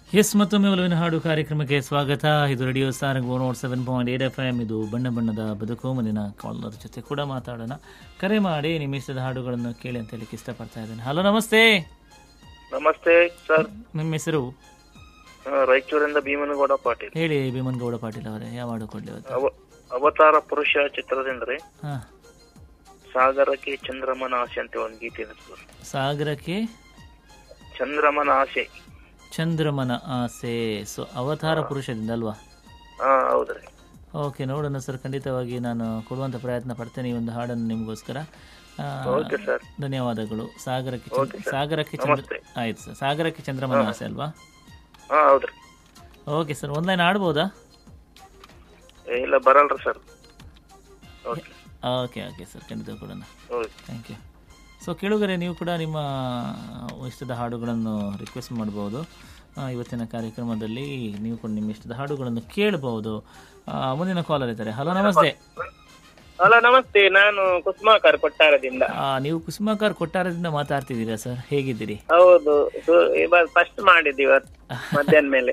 S ಮತ್ತೊಮ್ಮೆ ಒಲವಿನ ಹಾಡು ಕಾರ್ಯಕ್ರಮಕ್ಕೆ ಸ್ವಾಗತ ಇದು radio Sarang one not seven point eight F M ಇದು ಬಣ್ಣ ಬಣ್ಣದ ಬದುಕು ಮುಂದಿನ ಕಾಲರ್ ಜೊತೆ ಕೂಡ ಮಾತಾಡೋಣ ಕರೆ ಮಾಡಿ ನಿಮ್ಮ ಇಷ್ಟದ ಹಾಡುಗಳನ್ನು ಕೇಳಿ ಅಂತ ಹೇಳಿಕ್ಕೆ ಇಷ್ಟಪಡ್ತಾ ಇದ್ದೇನೆ ಹಲೋ ನಮಸ್ತೆ ನಮಸ್ತೆ ಸರ್ ನಿಮ್ಮ ಹೆಸರು ಆ, ರಾಯಚೂರಿಂದ ಭೀಮನಗೌಡ ಪಾಟೀಲ್ ಹೇಳಿ ಭೀಮನ್ ಗೌಡ ಪಾಟೀಲ್ ಅವರೇ ಯಾವ ಹಾಡು ಕೊಡ್ಲಿ ಇವತ್ತು ಅವ ಅವತಾರ ಪುರುಷ ಚಿತ್ರದಿಂದ ರೀ ಹಾ ಸಾಗರಕ್ಕೆ ಚಂದ್ರಮನ ಆಸೆ ಅಂತ ಒಂದು ಗೀತೆ ಇದೆ ಸರ್ ಸಾಗರಕ್ಕೆ ಚಂದ್ರಮನ ಆಸೆ ಚಂದ್ರಮನ ಆಸೆ ಸೊ ಅವತಾರ ಪುರುಷದಿಂದ ಅಲ್ವಾ ಹಾ ಹೌದ್ರಿ ಓಕೆ ನೋಡೋಣ ಸರ್ ಖಂಡಿತವಾಗಿ ನಾನು ಕೊಡುವಂಥ ಪ್ರಯತ್ನ ಪಡ್ತೇನೆ ಈ ಒಂದು ಹಾಡನ್ನು ನಿಮಗೋಸ್ಕರ ಆ, ಓಕೆ ಸರ್ ಧನ್ಯವಾದಗಳು ಸಾಗರಕ್ಕೆ ಚಂದ್ರ- ಓಕೆ ಸರ್. ಸಾಗರಕ್ಕೆ ಚಂದ್ರ ನಮಸ್ತೆ. ಆಯ್ತು ಸರ್ ಸಾಗರಕ್ಕೆ ಚಂದ್ರಮನ ಆಸೆ ಅಲ್ವಾ ಹಾ ಹೌದ್ರಿ ಓಕೆ ಸರ್ ಒಂದ್ಲೈನ್ ಆಡ್ಬೋದಾ ಏ, ಇಲ್ಲ ಬರಲ್ರಿ sir okay okay okay sir ಖಂಡಿತ ಕೊಡೋಣ ಓಕೆ ಥ್ಯಾಂಕ್ ಯು ಸೊ ಕೇಳುಗರೆ ನೀವು ಕೂಡ ನಿಮ್ಮ ಇಷ್ಟದ ಹಾಡುಗಳನ್ನು ರಿಕ್ವೆಸ್ಟ್ ಮಾಡ್ಬೋದು ಆ, ಇವತ್ತಿನ ಕಾರ್ಯಕ್ರಮದಲ್ಲಿ ನೀವು ಕೂಡ ನಿಮ್ಮ ಇಷ್ಟದ ಹಾಡುಗಳನ್ನು ಕೇಳಬಹುದು ಆ, ಮುಂದಿನ ಕಾಲರ್ ಇದ್ದಾರೆ ಹಲೋ ನಮಸ್ತೆ ಹಲೋ ನಮಸ್ತೆ ನಾನು ಕುಸುಮಾಕರ್ ಕೊಟ್ಟಾರದಿಂದ ಆ, ನೀವು ಕುಸುಮಾಕರ್ ಕೊಟ್ಟಾರದಿಂದ ಮಾತಾಡ್ತಿದ್ದೀರಾ ಸರ್ ಹೇಗಿದ್ದೀರಿ ಹೌದು ಫಸ್ಟ್ ಮಾಡಿದ್ದು ಇವತ್ತು ಮಧ್ಯಾಹ್ನ ಮೇಲೆ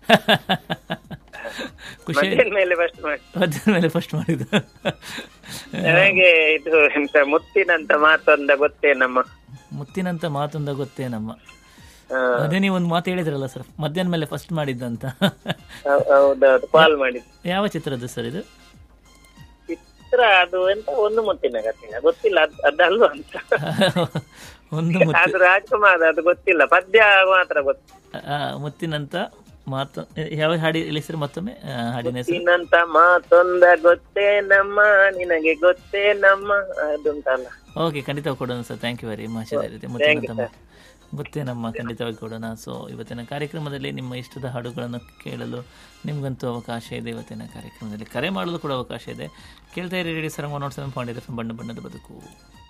ಖುಷಿ ಮಧ್ಯಾಹ್ನ ಮೇಲೆ ಫಸ್ಟ್ ಮಾಡಿ ಮಧ್ಯಾಹ್ನ ಮೇಲೆ ಫಸ್ಟ್ ಮಾಡಿದ್ದು ನನಗೆ ಇದು ಎಂತ ಮುತ್ತಿನಂತ ಮಾತೊಂದ ಗೊತ್ತೇ ನಮ್ಮ ಮುತ್ತಿನಂತ ಮಾತೊಂದ ಗೊತ್ತೇ ನಮ್ಮ ಆ, ಅದೇ ನೀವು ಒಂದು ಮಾತು ಹೇಳಿದ್ರಲ್ಲ ಸರ್ ಮಧ್ಯಾಹ್ನ ಮೇಲೆ ಫಸ್ಟ್ ಮಾಡಿದ್ದಂತ ಹೌ- ಹೌದೌದು ಕಾಲ್ ಮಾಡಿದ್ದು ಯಾವ ಚಿತ್ರದ್ದು ಸರ್ ಇದು ಚಿತ್ರ ಅದು ಎಂತ ಒಂದು ಮುತ್ತಿನ ಕಥೆ ಗೊತ್ತಿಲ್ಲ ಅದ್- ಅದಲ್ವಾ ಅಂತ ಒಂದು ಮುತ್ತಿ ಅದು ರಾಜ್ಕುಮಾರ್ ಅದು ಗೊತ್ತಿಲ್ಲ ಪದ್ಯ ಮಾತ್ರ ಗೊತ್ತು ಆ, ಮುತ್ತಿನಂತ ಮಾತು ಯಾವ ಹಾಡಿ ಹೆಸರು ಮತ್ತೊಮ್ಮೆ ಆ, ಹಾಡಿನ ಹೆಸರು ಮುತ್ತಿನಂತ ಮಾತೊಂದ ಗೊತ್ತೇ ನಮ್ಮ ನಿನಗೆ ಗೊತ್ತೇ ನಮ್ಮ ಅದುಂಟಲ್ಲ ಓಕೆ ಖಂಡಿತ ಕೊಡೋಣ sir thank you very much ಅದೇ ರೀತಿ ಮುತ್ತಿನಂತ ಮಾ- ಗೊತ್ತೇ ನಮ್ಮ ಖಂಡಿತವಾಗಿ ಕೊಡೋಣ ಸೊ ಇವತ್ತಿನ ಕಾರ್ಯಕ್ರಮದಲ್ಲಿ ನಿಮ್ಮ ಇಷ್ಟದ ಹಾಡುಗಳನ್ನು ಕೇಳಲು ನಿಮಗಂತೂ ಅವಕಾಶ ಇದೆ ಇವತ್ತಿನ ಕಾರ್ಯಕ್ರಮದಲ್ಲಿ ಕರೆ ಮಾಡಲು ಕೂಡ ಅವಕಾಶ ಇದೆ ಕೇಳ್ತಾ ಇರಿ radio Sarang one not seven point ಬಣ್ಣ ಬಣ್ಣದ ಬದುಕು